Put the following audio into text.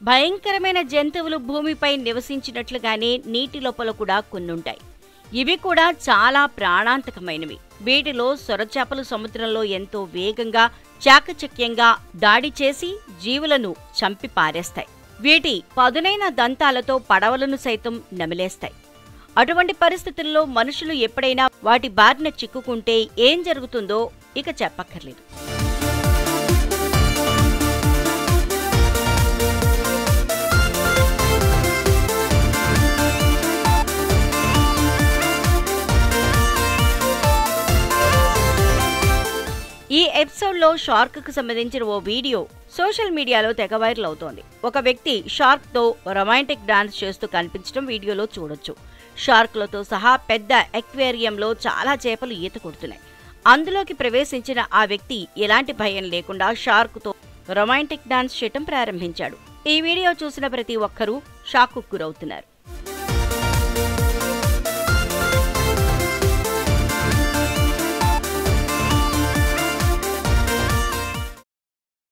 భయంకరమైన జంతువులు భూమిపై నివసించినట్లుగానే నీటి లోపల కూడా కొన్నుంటాయి ఇవి కూడా చాలా ప్రాణాంతకమైనవి వీటిలో సొరచేపలు సముద్రంలో ఎంతో వేగంగా చాకచక్యంగా దాడి చేసి జీవులను చంపి పారేస్తాయి వీటి పదునైన దంతాలతో పడవలను సైతం నమిలేస్తాయి అటువంటి పరిస్థితుల్లో మనుషులు ఎప్పుడైనా వాటి బారిన చిక్కుకుంటే ఏం జరుగుతుందో ఇక చెప్పక్కర్లేదు ఈ ఎపిసోడ్లో షార్క్కు సంబంధించిన ఓ వీడియో సోషల్ మీడియాలో తెగ వైరల్ అవుతోంది ఒక వ్యక్తి షార్క్తో రొమాంటిక్ డాన్స్ చేస్తూ కనిపించడం వీడియోలో చూడొచ్చు షార్క్లతో సహా పెద్ద ఎక్వేరియంలో చాలా చేపలు ఈత కొడుతున్నాయి అందులోకి ప్రవేశించిన ఆ వ్యక్తి ఎలాంటి భయం లేకుండా షార్క్తో రొమాంటిక్ డాన్స్ చేయటం ప్రారంభించాడు ఈ వీడియో చూసిన ప్రతి ఒక్కరూ షాక్కు గురవుతున్నారు